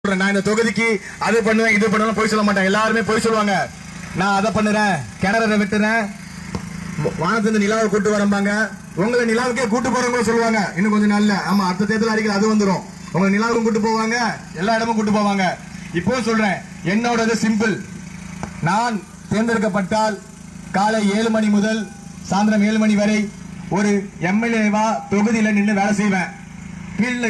சொல்றேன். நான் இந்த தொகுதிக்கு அது பண்ணுவேன் இது பண்ணுவேன் போய் சொல்ல மாட்டேன் எல்லாருமே போய் சொல்லுவாங்க நான் அதை பண்ணுறேன் கிணற வெட்டுறேன் வானத்திலிருந்து நிலாவை கூட்டு வரம்பாங்க உங்களை நிலாவுக்கே கூட்டு போறவங்க சொல்லுவாங்க இன்னும் கொஞ்சம் நாள்ல ஆமா அடுத்த தேர்தல் அடிக்கல அது வந்துரும் உங்களை நிலாவுக்கும் கூட்டு போவாங்க எல்லா இடமும் கூட்டு போவாங்க இப்போ சொல்றேன் என்னோடது சிம்பிள் நான் தேர்ந்தெடுக்கப்பட்டால் காலை ஏழு மணி முதல் சாயந்தரம் ஏழு மணி வரை ஒரு எம்எல்ஏவா தொகுதியில நின்று வேலை செய்வேன் கீழே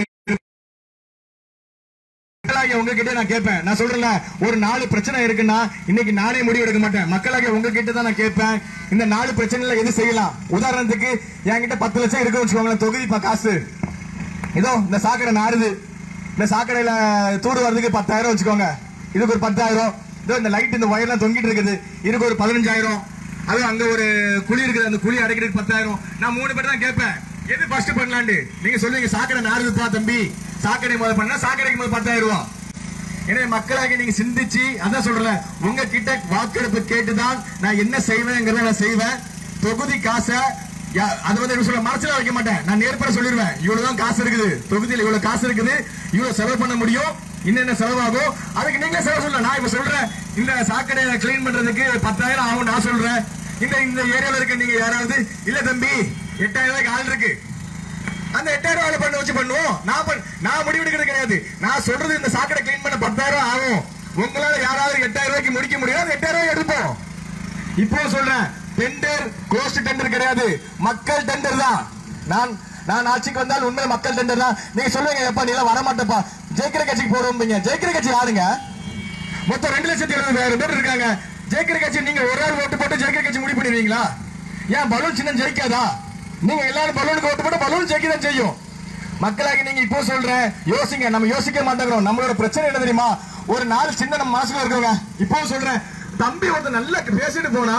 மக்களாகிய உங்ககிட்ட நான் கேட்பேன் நான் சொல்றேன்ல ஒரு நாலு பிரச்சனை இருக்குன்னா இன்னைக்கு நானே முடிவு எடுக்க மாட்டேன் மக்களாகிய உங்ககிட்ட தான் நான் கேட்பேன் இந்த நாலு பிரச்சனைல எது செய்யலாம் உதாரணத்துக்கு என்கிட்ட பத்து லட்சம் இருக்குன்னு வச்சுக்கோங்களேன் தொகுதி பா காசு இதோ இந்த சாக்கடை நாறுது இந்த சாக்கடையில தூடு வர்றதுக்கு பத்தாயிரம் வச்சுக்கோங்க இதுக்கு ஒரு பத்தாயிரம் இதோ இந்த லைட் இந்த ஒயர்லாம் தொங்கிட்டு இருக்குது இதுக்கு ஒரு பதினஞ்சாயிரம் அது அங்க ஒரு குழி இருக்குது அந்த குழி அடைக்கிறதுக்கு பத்தாயிரம் நான் மூணு பேர் தான் கேட்பேன் எது ஃபர்ஸ்ட் பண்ணலாண்டு நீங்க சொல்லுவீங்க சாக்கடை நாறுதுப்பா தம்பி சாக்கடை முதல் பண்ணா சாக்கடைக்கு முதல் பத்தாயிரம் ரூபாய் எனவே மக்களாக நீங்க சிந்திச்சு அதான் சொல்றேன் உங்க கிட்ட வாக்கெடுப்பு கேட்டுதான் நான் என்ன செய்வேங்கிறத நான் செய்வேன் தொகுதி காசை யா- அது வந்து என்ன சொல்ல மனசுல வைக்க மாட்டேன் நான் நேர்பட சொல்லிடுவேன் இவ்வளவுதான் காசு இருக்குது தொகுதியில் இவ்வளவு காசு இருக்குது இவ்வளவு செலவு பண்ண முடியும் என்னென்ன செலவாகும் அதுக்கு நீங்களே செலவு சொல்லலாம் நான் இப்ப சொல்றேன் இந்த சாக்கடையை கிளீன் பண்றதுக்கு பத்தாயிரம் ஆகும் நான் சொல்றேன் இந்த இந்த ஏரியால இருக்க நீங்க யாராவது இல்ல தம்பி எட்டாயிரம் ரூபாய்க்கு ஆள் இருக்கு அந்த எட்டாயிரம் ரூபாய் பண்ண வச்சு பண்ணுவோம் நான் பண்ண- நான் முடிவெடுக்கிறது கிடையாது நான் சொல்றது இந்த சாக்கடை கிளீன் பண்ண பத்தாயிரம் ரூபாய் ஆகும் உங்களால யாராவது எட்டாயிரம் ரூபாய்க்கு முடிக்க முடியும் அந்த எட்டாயிரம் ரூபாய் எடுப்போம் இப்போ சொல்றேன் டெண்டர் க்ளோஸ்ட் டெண்டர் கிடையாது மக்கள் டெண்டர் தான் நான் நான் ஆட்சிக்கு வந்தால் உண்மை மக்கள் டெண்டர் தான் நீங்க சொல்லுவீங்க எப்ப நீ எல்லாம் வர மாட்டப்பா ஜெயிக்கிற கட்சிக்கு போறோம்பீங்க ஜெயிக்கிற கட்சி யாருங்க மொத்தம் ரெண்டு லட்சத்தி இருபதாயிரம் பேர் இருக்காங்க ஜெயிக்கிற கட்சி நீங்க ஒரு ஆள் ஓட்டு போட்டு ஜெயிக்கிற கட்சி முடிவு பண்ணிடுவீங்களா ஏன் பலூன் சின்னம் ஜெயிக்காதா நீங்க எல்லாரும் பலூனுக்கு ஓட்டு போட்டு பலூன் ஜெயிக்க தான் செய்யும் மக்களாகி நீங்க இப்போ சொல்றேன் யோசிங்க நம்ம யோசிக்க மாட்டேங்கிறோம் நம்மளோட பிரச்சனை என்ன தெரியுமா ஒரு நாள் சின்ன நம்ம மனசுல இருக்கவங்க இப்போ சொல்றேன் தம்பி ஒருத்தன் நல்லா பேசிட்டு போனா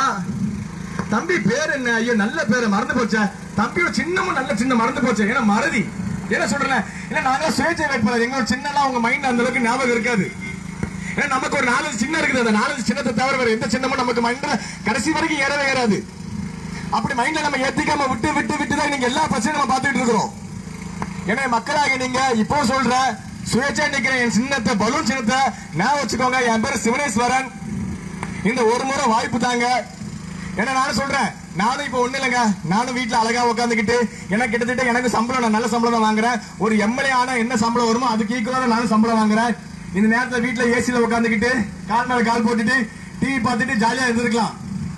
தம்பி பேர் என்ன ஐயோ நல்ல பேரை மறந்து போச்சே தம்பியோட சின்னமும் நல்ல சின்ன மறந்து போச்சு ஏன்னா மறதி என்ன சொல்றேன் இல்ல நாங்க சுயேட்சை வேட்பாளர் எங்களோட சின்னலாம் உங்க மைண்ட் அந்த அளவுக்கு ஞாபகம் இருக்காது ஏன்னா நமக்கு ஒரு நாலஞ்சு சின்னம் இருக்குது அந்த நாலஞ்சு சின்னத்தை தவிர வேற எந்த சின்னமும் நமக்கு மைண்ட்ல கடைசி வரைக்கும் ஏறவே ஏறாது அப்படி மைண்ட்ல நம்ம ஏத்திக்காம விட்டு விட்டு விட்டு தான் நீங்க எல்லா பிரச்சனையும் நம்ம பார்த்துட்டு இருக்கிறோம் எனவே மக்களாக நீங்க இப்போ சொல்ற சுயேட்சை நிக்கிற என் சின்னத்தை பலூன் சின்னத்தை நான் வச்சுக்கோங்க என் பேரு சிவனேஸ்வரன் இந்த ஒரு முறை வாய்ப்பு தாங்க ஏன்னா நானும் சொல்றேன் நானும் இப்ப ஒண்ணு இல்லைங்க நானும் வீட்டுல அழகா உட்காந்துக்கிட்டு எனக்கு கிட்டத்தட்ட எனக்கு சம்பளம் நான் நல்ல சம்பளம் தான் வாங்குறேன் ஒரு எம்எல்ஏ ஆனா என்ன சம்பளம் வருமோ அதுக்கு ஈக்குவலா நானும் சம்பளம் வாங்குறேன் இந்த நேரத்துல வீட்டுல ஏசில உட்காந்துக்கிட்டு கால் மேல கால் போட்டுட்டு டிவி பார்த்துட்டு ஜாலியா இருந்திருக்கலாம்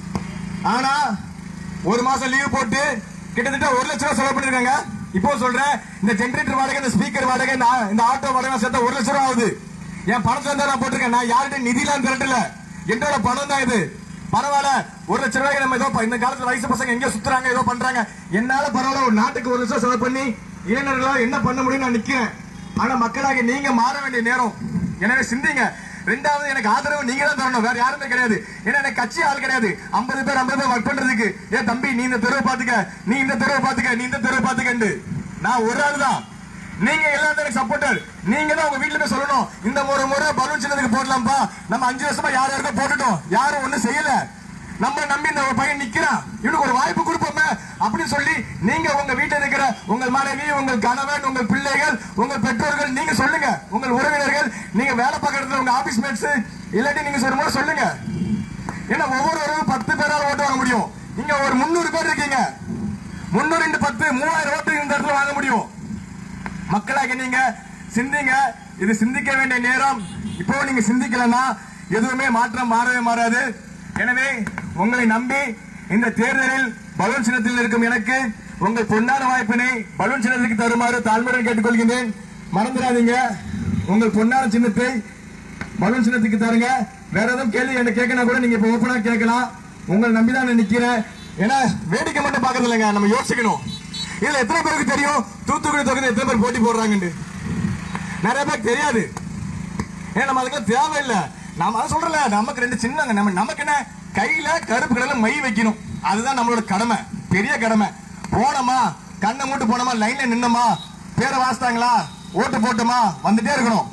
ஆனா ஒரு மாசம் லீவ் போட்டு கிட்டத்தட்ட ஒரு லட்சம் ரூபாய் செலவு பண்ணிருக்காங்க இப்போ சொல்றேன் இந்த ஜெனரேட்டர் வாடகை இந்த ஸ்பீக்கர் வாடகை இந்த ஆ- இந்த ஆட்டோ வாடகை சேர்த்தா ஒரு லட்சம் ரூபாய் ஆகுது என் பணத்துல இருந்தா நான் போட்டிருக்கேன் நான் யார்கிட்ட நிதிலாம் திரட்டல என்னோட பணம் தான் இது பரவாயில்ல ஒரு லட்சம் ரூபாய்க்கு நம்ம ஏதோ ப- இந்த காலத்துல வயசு பசங்க எங்க சுத்துறாங்க ஏதோ பண்றாங்க என்னால பரவாயில்ல ஒரு நாட்டுக்கு ஒரு லட்சம் செலவு பண்ணி இளைஞர்களால் என்ன பண்ண முடியும் நான் நிக்கிறேன் ஆனா மக்களாக நீங்க மாற வேண்டிய நேரம் எனவே சிந்திங்க ரெண்டாவது எனக்கு ஆதரவு நீங்க தான் தரணும் வேற யாருமே கிடையாது ஏன்னா எனக்கு கட்சி ஆள் கிடையாது 50 பேர் 50 பேர் ஒர்க் பண்றதுக்கு ஏ தம்பி நீ இந்த தெருவை பாத்துக்க நீ இந்த தெருவை பாத்துக்க நீ இந்த தெருவை பாத்துக்கண்டு நான் ஒரு ஆள் தான் நீங்க எல்லாரும் எனக்கு சப்போர்ட்டர் நீங்க தான் உங்க வீட்டுல போய் சொல்லணும் இந்த ஒரு முறை பலூன் சின்னதுக்கு போடலாம்ப்பா நம்ம அஞ்சு வருஷமா யார் யாருக்கோ போட்டுட்டோம் யாரும் ஒண்ணும் செய்யல நம்ம நம்பி இந்த ஒரு பையன் நிக்கிறான் இவனுக்கு ஒரு வாய்ப்பு கொடுப்போமே அப்படின்னு சொல்லி நீங்க உங்க வீட்டுல இருக்கிற உங்கள் மனைவி உங்கள் கணவன் உங்கள் பிள்ளைகள் உங்கள் பெற்றோர்கள் நீங்க சொல்லுங்க உங்கள் உறவினர்கள் நீங்க வேலை பார்க்கற இடத்துல உங்க ஆபீஸ் மேட்ஸ் இல்லாட்டி நீங்க ஒரு முறை சொல்லுங்க ஏன்னா ஒவ்வொருவரும் பத்து பேரால ஓட்டு வாங்க முடியும் நீங்க ஒரு முன்னூறு பேர் இருக்கீங்க முன்னூறு இன்டு பத்து மூவாயிரம் ஓட்டு இந்த இடத்துல வாங்க முடியும் மக்களாக நீங்க சிந்திங்க இது சிந்திக்க வேண்டிய நேரம் இப்போ நீங்க சிந்திக்கலன்னா எதுவுமே மாற்றம் மாறவே மாறாது எனவே உங்களை நம்பி இந்த தேர்தலில் பலூன் சின்னத்தில் இருக்கும் எனக்கு உங்கள் பொன்னான வாய்ப்பினை பலூன் சின்னத்துக்கு தருமாறு தாழ்மையுடன் கேட்டுக்கொள்கின்றேன் மறந்துடாதீங்க உங்கள் பொன்னான சின்னத்தை பலூன் சின்னத்துக்கு தருங்க வேற எதுவும் கேள்வி என்ன கேட்கணும் கூட நீங்க இப்ப ஓப்பனா கேட்கலாம் உங்களை நம்பிதான் நான் நிக்கிறேன் ஏன்னா வேடிக்கை மட்டும் பாக்குறது இல்லைங்க நம்ம யோசிக்கணும் இதுல எத்தனை பேருக்கு தெரியும் தூத்துக்குடி தொகுதி எத்தனை பேர் போட்டி போடுறாங்கன்னு நிறைய பேருக்கு தெரியாது ஏன்னா நம்ம அதுக்கு தேவையில்லை நாம அதை சொல்றல நமக்கு ரெண்டு சின்னங்க நம்ம நமக்கு என்ன கையில கருப்பு கடல மை வைக்கணும் அதுதான் நம்மளோட கடமை பெரிய கடமை போனோமா கண்ணை மூட்டு போனோமா லைன்ல நின்னோமா பேரை வாசித்தாங்களா ஓட்டு போட்டோமா வந்துட்டே இருக்கணும்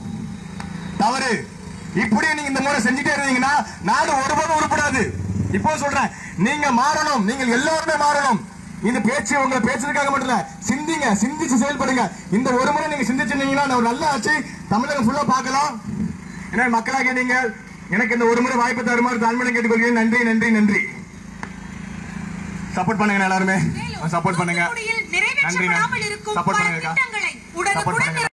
தவறு இப்படியே நீங்க இந்த முறை செஞ்சுட்டே இருந்தீங்கன்னா நாடு ஒருபோதும் உருப்படாது இப்போ சொல்றேன் நீங்க மாறணும் நீங்கள் எல்லாருமே மாறணும் இந்த பேச்சு உங்களை பேசுறதுக்காக மட்டும் இல்ல சிந்திங்க சிந்திச்சு செயல்படுங்க இந்த ஒரு முறை நீங்க சிந்திச்சிருந்தீங்கன்னா நான் ஒரு நல்ல ஆட்சி தமிழகம் ஃபுல்லா பார்க்கலாம் ஏன்னா மக்களாக நீங்க எனக்கு இந்த ஒரு முறை வாய்ப்பு தருமாறு தாழ்மையை கேட்டுக்கொள்கிறேன் நன்றி நன்றி நன்றி சப்போர்ட் பண்ணுங்க எல்லாருமே மேலும் சப்போர்ட் பண்ணுங்க தூத்துக்குடியில் நிறைவேற்றப்படாமல் இருக்கும் Support பல பண்ணுங்கக்கா. திட்டங்களை Support உடனுக்குடன் பண்ணுங்க.